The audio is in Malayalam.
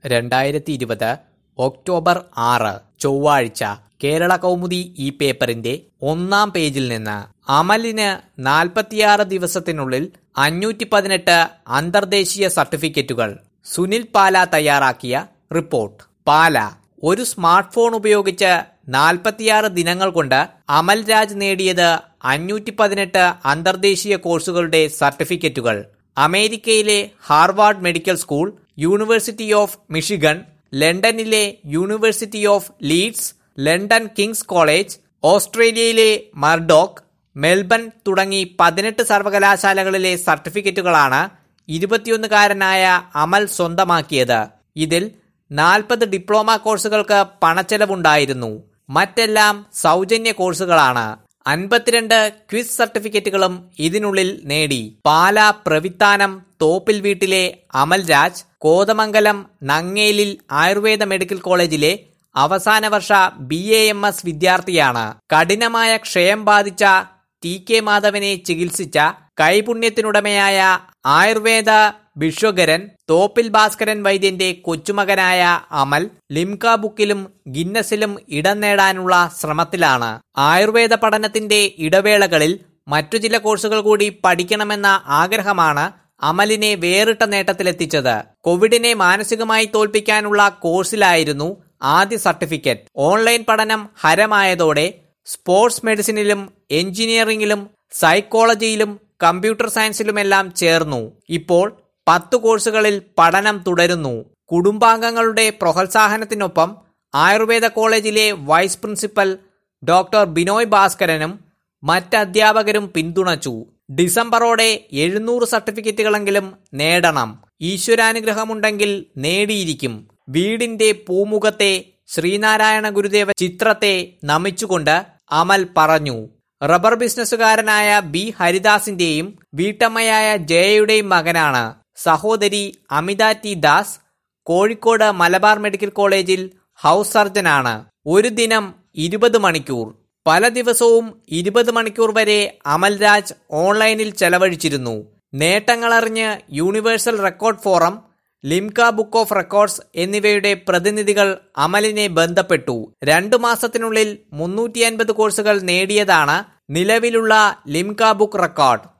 രണ്ടായിരത്തി ഇരുപത് ഒക്ടോബർ ആറ് ചൊവ്വാഴ്ച കേരള കൗമുദി ഈ പേപ്പറിന്റെ ഒന്നാം പേജിൽ നിന്ന് അമലിന് നാൽപ്പത്തിയാറ് ദിവസത്തിനുള്ളിൽ അഞ്ഞൂറ്റി പതിനെട്ട് അന്തർദേശീയ സർട്ടിഫിക്കറ്റുകൾ സുനിൽ പാല തയ്യാറാക്കിയ റിപ്പോർട്ട് പാല ഒരു സ്മാർട്ട് ഫോൺ ഉപയോഗിച്ച് നാൽപ്പത്തിയാറ് ദിനങ്ങൾ കൊണ്ട് അമൽ രാജ് നേടിയത് അഞ്ഞൂറ്റി പതിനെട്ട് അന്തർദേശീയ കോഴ്സുകളുടെ സർട്ടിഫിക്കറ്റുകൾ അമേരിക്കയിലെ Harvard medical school university of Michigan ലണ്ടനിലെ university of Leeds London Kings college ഓസ്ട്രേലിയയിലെ മർഡോക്ക് മെൽബൺ തുടങ്ങി പതിനെട്ട് സർവകലാശാലകളിലെ സർട്ടിഫിക്കറ്റുകളാണ് ഇരുപത്തിയൊന്നുകാരനായ അമൽ സ്വന്തമാക്കിയത് ഇതിൽ നാൽപ്പത് ഡിപ്ലോമ കോഴ്സുകൾക്ക് പണച്ചെലവുണ്ടായിരുന്നു മറ്റെല്ലാം സൗജന്യ കോഴ്സുകളാണ് അൻപത്തിരണ്ട് ക്വിസ് സർട്ടിഫിക്കറ്റുകളും ഇതിനുള്ളിൽ നേടി പാല പ്രവിത്താനം തോപ്പിൽ വീട്ടിലെ അമൽ രാജ് കോതമംഗലം നങ്ങേലിൽ ആയുർവേദ മെഡിക്കൽ കോളേജിലെ അവസാന വർഷ ബി എ എം എസ് വിദ്യാർത്ഥിയാണ് കഠിനമായ ക്ഷയം ബാധിച്ച ടി കെ മാധവനെ ചികിത്സിച്ച കൈപുണ്യത്തിനുടമയായ ആയുർവേദ ബിശ്വകരൻ തോപ്പിൽ ഭാസ്കരൻ വൈദ്യന്റെ കൊച്ചുമകനായ അമൽ ലിംക ബുക്കിലും ഗിന്നസിലും ഇടം നേടാനുള്ള ശ്രമത്തിലാണ് ആയുർവേദ പഠനത്തിന്റെ ഇടവേളകളിൽ മറ്റു ചില കോഴ്സുകൾ കൂടി പഠിക്കണമെന്ന ആഗ്രഹമാണ് അമലിനെ വേറിട്ട നേട്ടത്തിലെത്തിച്ചത് കോവിഡിനെ മാനസികമായി തോൽപ്പിക്കാനുള്ള കോഴ്സിലായിരുന്നു ആദ്യ സർട്ടിഫിക്കറ്റ് ഓൺലൈൻ പഠനം ഹരമായതോടെ സ്പോർട്സ് മെഡിസിനിലും എഞ്ചിനീയറിംഗിലും സൈക്കോളജിയിലും കമ്പ്യൂട്ടർ സയൻസിലുമെല്ലാം ചേർന്നു ഇപ്പോൾ പത്ത് കോഴ്സുകളിൽ പഠനം തുടരുന്നു കുടുംബാംഗങ്ങളുടെ പ്രോത്സാഹനത്തിനൊപ്പം ആയുർവേദ കോളേജിലെ വൈസ് പ്രിൻസിപ്പൽ ഡോക്ടർ ബിനോയ് ഭാസ്കരനും മറ്റ് അധ്യാപകരും പിന്തുണച്ചു ഡിസംബറോടെ എഴുന്നൂറ് സർട്ടിഫിക്കറ്റുകളെങ്കിലും നേടണം ഈശ്വരാനുഗ്രഹമുണ്ടെങ്കിൽ നേടിയിരിക്കും വീടിന്റെ പൂമുഖത്തെ ശ്രീനാരായണ ഗുരുദേവ ചിത്രത്തെ നമിച്ചുകൊണ്ട് അമൽ പറഞ്ഞു റബ്ബർ ബിസിനസ്സുകാരനായ ബി ഹരിദാസിന്റെയും വീട്ടമ്മയായ ജയയുടെയും മകനാണ് സഹോദരി അമിത ടി ദാസ് കോഴിക്കോട് മലബാർ മെഡിക്കൽ കോളേജിൽ ഹൗസ് സർജനാണ് ഒരു ദിനം ഇരുപത് മണിക്കൂർ പല ദിവസവും ഇരുപത് മണിക്കൂർ വരെ അമൽരാജ് ഓൺലൈനിൽ ചെലവഴിച്ചിരുന്നു നേട്ടങ്ങളറിഞ്ഞ് universal record forum Limca book of records എന്നിവയുടെ പ്രതിനിധികൾ അമലിനെ ബന്ധപ്പെട്ടു രണ്ടു മാസത്തിനുള്ളിൽ മുന്നൂറ്റി അൻപത് കോഴ്സുകൾ നേടിയതാണ് നിലവിലുള്ള ലിംക ബുക്ക് റെക്കോർഡ്